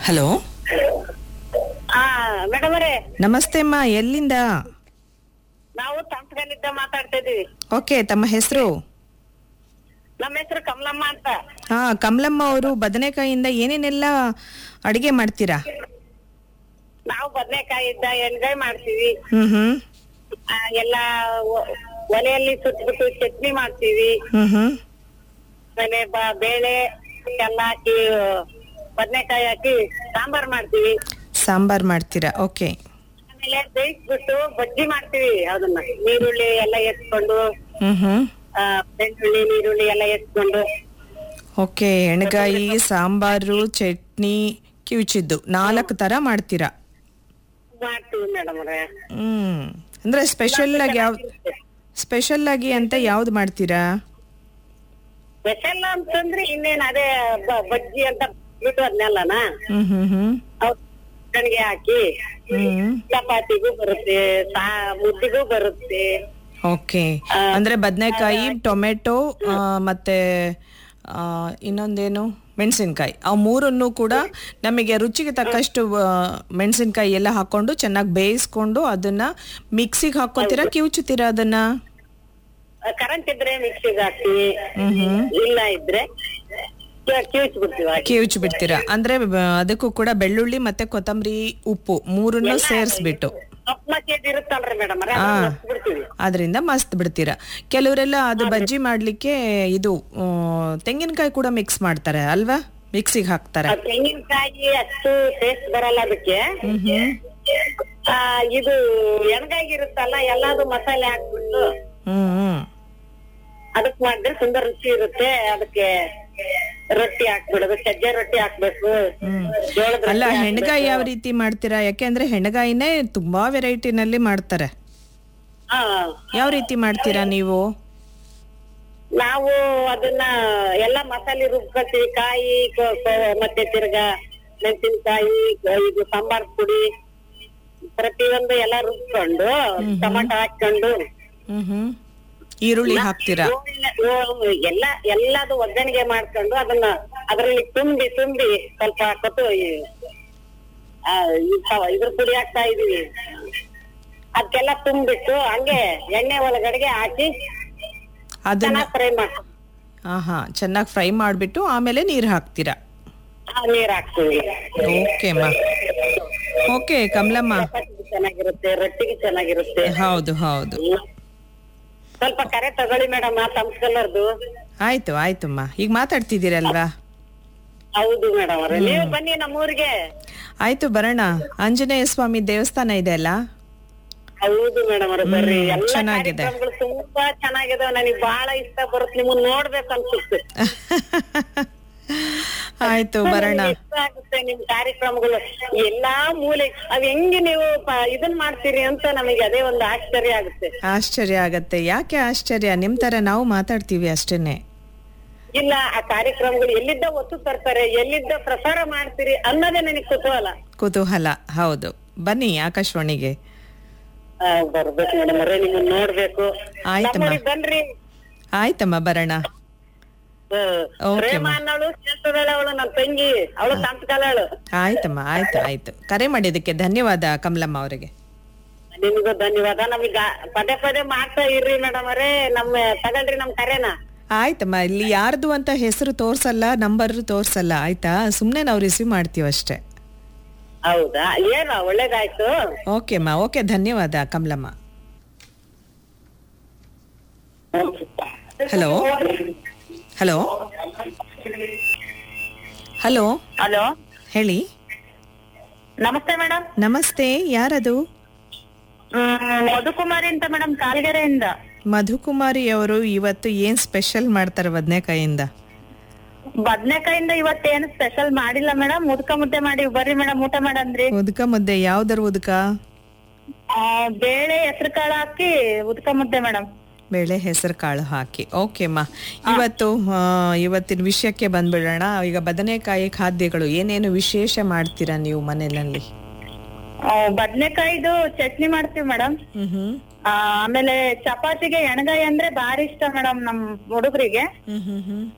Hello ಆ madam ಅವರೇ ನಮಸ್ತೆ ಅಮ್ಮ ಎಲ್ಲಿಂದ ನಾವು ತಂಪಗಲ್ಲಿದ್ದ ಮಾತಾಡ್ತಾ ಇದೀವಿ ಓಕೆ ತಮ್ಮ ಹೆಸರು ನಮ್ಮ ಹೆಸರು ಕಮಲಮ್ಮ ಅಂತ ಹಾ ಕಮಲಮ್ಮ ಅವರು ಬದನೆಕಾಯಿಯಿಂದ ಏನೇನೆಲ್ಲ ಅಡಿಗೆ ಮಾಡ್ತೀರಾ ನಾವು ಬದನೆಕಾಯಿ ಇದ್ದ ಎಣ್ಗಾಯಿ ಮಾಡ್ತೀವಿ ಹ್ಮ್ ಹ್ಮ್ ಆ, ಎಲ್ಲಾ ಒ- ಒಲೆಯಲ್ಲಿ ಸುಟ್ಬಿಟ್ಟು ಚಟ್ನಿ ಮಾಡ್ತೀವಿ ಹ್ಮ್ ಹ್ಮ್ ಆಮೇಲೆ ಬ- ಬೇಳೆ ಎಲ್ಲ ಹಾಕಿ ಬದನೆಕಾಯಿ ಹಾಕಿ ಸಾಂಬಾರ್ ಮಾಡ್ತೀವಿ ಸಾಂಬಾರ್ ಮಾಡ್ತೀರಾ ಓಕೆ ಆಮೇಲೆ ಬೇಯಿಸ್ಬಿಟ್ಟು ಬಜ್ಜಿ ಮಾಡ್ತೀವಿ ಅದನ್ನ ನೀರುಳ್ಳಿ ಎಲ್ಲ ಎತ್ಕೊಂಡು ಹ್ಮ್ ಹ್ಮ್ ಆ, ಬೆಳ್ಳುಳ್ಳಿ ನೀರುಳ್ಳಿ ಎಲ್ಲ ಎತ್ಕೊಂಡು ಓಕೆ ಎಣ್ಗಾಯಿ ಸಾಂಬಾರು ಚಟ್ನಿ ಕಿವುಚಿದ್ದು ನಾಲ್ಕು ತರ ಮಾಡ್ತೀರಾ ಮಾಡ್ತೀವಿ ಮೇಡಮ್ ಅವರೇ ಹ್ಮ್ ಅಂದ್ರೆ ಸ್ಪೆಷಲ್ ಆಗಿ ಯಾವ ಸ್ಪೆಷಲ್ ಆಗಿ ಅಂತ ಯಾವ್ದು ಮಾಡ್ತೀರಾ ಸ್ಪೆಷಲ್ ಅಂತಂದ್ರೆ ಇನ್ನೇನ್ ಅದೇ ಬ- ಬಜ್ಜಿ ಅಂತ ಬಿಟ್ಟು ಅದನ್ನೆಲ್ಲನ ಹ್ಮ್ ಹ್ಮ್ ಹ್ಮ್ ಕಣಿಗೆ ಹಾಕಿ ಹ್ಮ್ ಚಪಾತಿಗೂ ಬರುತ್ತೆ ಸಾ ಮುದ್ದಿಗೂ ಬರುತ್ತೆ ಓಕೆ ಅಂದ್ರೆ ಬದನೆಕಾಯಿ ಟೊಮೆಟೊ ಆ, ಮತ್ತೆ ಆ, ಇನ್ನೊಂದೇನು ಮೆಣಸಿನ್ಕಾಯಿ ಆ ಮೂರನ್ನು ಕೂಡ ನಮಗೆ ರುಚಿಗೆ ತಕ್ಕಷ್ಟು ಮೆಣಸಿನ್ಕಾಯಿ ಎಲ್ಲ ಹಾಕೊಂಡು ಚೆನ್ನಾಗಿ ಬೇಯಿಸ್ಕೊಂಡು ಅದನ್ನ ಮಿಕ್ಸಿಗೆ ಹಾಕೋತೀರಾ ಕಿವುಚುತ್ತೀರಾ ಅದನ್ನ ಕರೆಂಟ್ ಇದ್ರೆ ಮಿಕ್ಸಿಗೆ ಹಾಕ್ತಿವಿ ಹ್ಮ್ ಹ್ಮ್ ಇಲ್ಲ ಇದ್ರೆ ಕಿವಿಚ್ ಬಿಡ್ತೀವಿ ಹಾಗೆ ಕಿವುಚು ಬಿಡ್ತೀರಾ ಅಂದ್ರೆ ಬ- ಅದಕ್ಕೂ ಕೂಡ ಬೆಳ್ಳುಳ್ಳಿ ಮತ್ತೆ ಕೊತ್ತಂಬರಿ ಉಪ್ಪು ಮೂರನ್ನು ಸೇರಿಸ್ಬಿಟ್ಟು ಕಪ್ ಮಚ್ಚೇದ್ ಇರುತ್ತಲ್ರಿ ಮೇಡಮ್ ಆ. ಬಿಡ್ತೀವಿ ಅದರಿಂದ ಮಸ್ತ್ ಬಿಡ್ತೀರಾ ಕೆಲವರೆಲ್ಲ ಅದು ಬಜ್ಜಿ ಮಾಡ್ಲಿಕ್ಕೆ ಇದು ಆ, ತೆಂಗಿನಕಾಯಿ ಕೂಡ ಮಿಕ್ಸ್ ಮಾಡ್ತಾರೆ ಅಲ್ವಾ ಮಿಕ್ಸಿಗೆ ಹಾಕ್ತಾರೆ ಆ ತೆಂಗಿನಕಾಯಿ ಅಷ್ಟು ಟೇಸ್ಟ್ ಬರಲ್ಲ ಅದಕ್ಕೆ ಹ್ಮ್ ಹ್ಮ್ ಆ, ಇದು ಎಣ್ಗಾಯಿ ಇರುತ್ತಲ್ಲ ಎಲ್ಲಾದು ಮಸಾಲೆ ಹಾಕ್ಬಿಟ್ಟು ಹ್ಮ್ ಹ್ಮ್ ಅದಕ್ ಮಾಡಿದ್ರೆ ತುಂಬಾ ರುಚಿ ಇರುತ್ತೆ ಅದಕ್ಕೆ ರೊಟ್ಟಿ ಹಾಕ್ಬಿಡೋದು ಸಜ್ಜೆ ರೊಟ್ಟಿ ಹಾಕ್ಬೇಕು ಜೋಳದ ಅಲ್ಲ ರೊಟ್ಟಿ ಹೆಣ್ಗಾಯಿ ಯಾವ ರೀತಿ ಮಾಡ್ತೀರಾ ಯಾಕೆಂದ್ರೆ ಹೆಣ್ಗಾಯಿನೇ ತುಂಬಾ ವೆರೈಟಿನಲ್ಲಿ ಮಾಡ್ತಾರೆ ಹಾ ಯಾವ ರೀತಿ ಮಾಡ್ತೀರಾ ನೀವು ನಾವು ಅದನ್ನ ಎಲ್ಲಾ ಮಸಾಲೆ ರುಬ್ಕೊಳ್ತೀವಿ ಕಾಯಿ ಕೊ- ಕೊ- ಮತ್ತೆ ತಿರ್ಗಾ ಮೆಣಸಿನಕಾಯಿ ಇದು ಸಾಂಬಾರ್ ಪುಡಿ ಪ್ರತಿಯೊಂದು ಎಲ್ಲ ರುಬ್ಕೊಂಡು ಟೊಮಟೊ ಹಾಕೊಂಡು ಹ್ಮ್ ಹ್ಮ್ ಈರುಳ್ಳಿ ಹಾಕ್ತೀರಾ ಒಳ್ಳೆ- ಓ- ಎಲ್ಲ ಎಲ್ಲದು ಒಗ್ಗರಣೆಗೆ ಮಾಡ್ಕೊಂಡು ಅದನ್ನ ಅದರಲ್ಲಿ ತುಂಬಿ ತುಂಬಿ ಸ್ವಲ್ಪ ಕೊತ್ತು ಈ- ಆ, ಈ ಸ- ಇದ್ರ ಪುಡಿ ಹಾಕ್ತಾ ಇದೀವಿ ಅದಕ್ಕೆಲ್ಲ ತುಂಬಿಟ್ಟು ಹಂಗೆ ಎಣ್ಣೆ ಒಳಗಡೆಗೆ ಹಾಕಿ ಅದನ್ನ ಚೆನ್ನಾಗಿ ಫ್ರೈ ಮಾಡ್ಕೊಂಡು ಹಾ ಹಾ ಚೆನ್ನಾಗಿ ಫ್ರೈ ಮಾಡ್ಬಿಟ್ಟು ಆಮೇಲೆ ನೀರ್ ಹಾಕ್ತೀರಾ ಆ, ನೀರ್ ಹಾಕ್ತೀವಿ ಓಕೆ ಮಾ ಓಕೆ ಕಮಲಮ್ಮ ಚಪಾತಿಗೆ ಚೆನ್ನಾಗಿರುತ್ತೆ ರೊಟ್ಟಿಗೆ ಚೆನ್ನಾಗಿರುತ್ತೆ ಹೌದು ಹೌದು ಹ್ಮ್. ಸ್ವಲ್ಪ ಕರೆ ತಗೊಳ್ಳಿ ಮೇಡಮ್ ಆ ಸಂಸ್ಕಲರ್ದು ಆಯ್ತು ಆಯ್ತಮ್ಮ ಈಗ ಮಾತಾಡ್ತಿದ್ದೀರಲ್ವಾ ಹೌದು ಮೇಡಮ್ ಅವ್ರೆ ನೀವು ಬನ್ನಿ ನಮ್ಮೂರಿಗೆ ಆಯ್ತು ಬರೋಣ ಆಂಜನೇಯ ಸ್ವಾಮಿ ದೇವಸ್ಥಾನ ಇದೆ ಅಲ್ಲ ಹೌದು ಮೇಡಮ್ ಅವ್ರೆ ಬರ್ರಿ ಎಲ್ಲ ಚೆನ್ನಾಗಿದೆ. ಕಾರ್ಯಕ್ರಮಗಳು ತುಂಬಾ ಚೆನ್ನಾಗಿದಾವ ನನಗೆ ಬಹಳ ಇಷ್ಟ ಬರುತ್ತೆ ನಿಮ್ಮನ್ನ ನೋಡ್ಬೇಕು ಅನ್ಸುತ್ತೆ ಆಯ್ತು ಬರೋಣ ನನಗೆ ಇಷ್ಟ ಆಗುತ್ತೆ ನಿಮ್ ಕಾರ್ಯಕ್ರಮಗಳು ಎಲ್ಲಾ ಮೂಲೆ ಅವ್ ಹೆಂಗೆ ನೀವು ಪ- ಇದನ್ ಮಾಡ್ತೀರಿ ಅಂತ ನಮಗೆ ಅದೇ ಒಂದು ಆಶ್ಚರ್ಯ ಆಗುತ್ತೆ ಆಶ್ಚರ್ಯ ಆಗತ್ತೆ ಯಾಕೆ ಆಶ್ಚರ್ಯ ನಿಮ್ ತರ ನಾವು ಮಾತಾಡ್ತೀವಿ ಅಷ್ಟೇನೆ ಇಲ್ಲ ಆ ಕಾರ್ಯಕ್ರಮಗಳು ಎಲ್ಲಿದ್ದ ಒತ್ತು ತರ್ತಾರೆ ಎಲ್ಲಿದ್ದ ಪ್ರಸಾರ ಮಾಡ್ತೀರಿ ಅನ್ನೋದೇ ನನಗೆ ಕುತೂಹಲ ಕುತೂಹಲ ಹೌದು ಬನ್ನಿ ಆಕಾಶವಾಣಿಗೆ ಆ, ಬರ್ಬೇಕು ಮೇಡಮ್ ಅವ್ರೆ ನಿಮ್ಮನ್ನ ನೋಡ್ಬೇಕು ಆಯ್ತಮ್ಮ. ನಮ್ಮೂರಿಗ್ ಬನ್ರಿ ಆಯ್ತಮ್ಮ ಬರೋಣ ಆ, ಓಕೆ ಪ್ರೇಮ ಅಮ್ಮ. ಅನ್ನೋಳು ಕೇಳ್ತದಾಳೆ ಅವಳು ನನ್ ತಂಗಿ ಅವಳು ತಂತ್ಕಲಾಳು ಆಯ್ತಮ್ಮ ಆಯ್ತು ಆಯ್ತು ಕರೆ ಮಾಡಿದ್ದಕ್ಕೆ ಧನ್ಯವಾದ ಕಮಲಮ್ಮ ಅವರಿಗೆ ನಿಮಗೂ ಧನ್ಯವಾದ ನಮಗ ಪದೇ ಪದೇ ಮಾಡ್ತಾ ಇರ್ರಿ ಮೇಡಮ್ ಅವರೇ ನಮ್ಮ ತಗಳ್ರಿ ನಮ್ ಕರೆನ ಆಯ್ತಮ್ಮ ಇಲ್ಲಿ ಯಾರ್ದು ಅಂತ ಹೆಸರು ತೋರ್ಸಲ್ಲ ನಂಬರ್ ತೋರ್ಸಲ್ಲ ಆಯ್ತಾ ಸುಮ್ನೆ ನಾವು ರಿಸೀವ್ ಮಾಡ್ತೀವಿ ಅಷ್ಟೇ ಹೌದಾ ಏನ ಒಳ್ಳೇದಾಯ್ತು ಓಕೆಮ್ಮ ಓಕೆ ಧನ್ಯವಾದ Kamalamma hello hello hello hello ಹೇಳಿ ನಮಸ್ತೆ ಮೇಡಮ್ ನಮಸ್ತೆ ಯಾರದು ಮಧುಕುಮಾರಿ ಅಂತ ಮೇಡಮ್ ಕಾಲ್ಗೆರೆಯಿಂದ ಮಧುಕುಮಾರಿ ಅವರು ಇವತ್ತು ಏನ್ ಸ್ಪೆಷಲ್ ಮಾಡ್ತಾರೆ ಬದನೆಕಾಯಿಂದ ಬದ್ನೆಕಾಯಿಂದ ಇವತ್ತೇನು ಸ್ಪೆಷಲ್ ಮಾಡಿಲ್ಲ ಮೇಡಮ್ ಮುದ್ಕ ಮುದ್ದೆ ಮಾಡಿ ಬರ್ರಿ ಮೇಡಮ್ ಊಟ ಮಾಡಂದ್ರಿ ಉದ್ಕ ಮುದ್ದೆ ಯಾವ್ದರ ಉದ್ಕ ಆ, ಬೇಳೆ ಹೆಸರು ಕಾಳು ಹಾಕಿ ಉದ್ಕ ಮುದ್ದೆ ಮೇಡಮ್ ಬೇಳೆ ಹೆಸರು ಕಾಳು ಹಾಕಿ ಓಕೆಮ್ಮ ಇವತ್ತು ಆ, ಇವತ್ತಿನ ವಿಷಯಕ್ಕೆ ಬಂದ್ಬಿಡೋಣ ಈಗ ಬದನೆಕಾಯಿ ಖಾದ್ಯಗಳು ಏನೇನು ವಿಶೇಷ ಮಾಡ್ತೀರಾ ನೀವು ಮನೆಯಲ್ಲಿ ಬದ್ನೆಕಾಯಿದು ಚಟ್ನಿ ಮಾಡ್ತೀವಿ ಮೇಡಮ್ ಹ್ಮ್ ಹ್ಮ್ ಆಮೇಲೆ ಚಪಾತಿಗೆ ಎಣ್ಗಾಯಿ ಅಂದ್ರೆ ಬಾರಿ ಇಷ್ಟ ಮೇಡಮ್ ನಮ್ ಹುಡುಗರಿಗೆ ಹ್ಮ್ ಹ್ಮ್ ಹ್ಮ್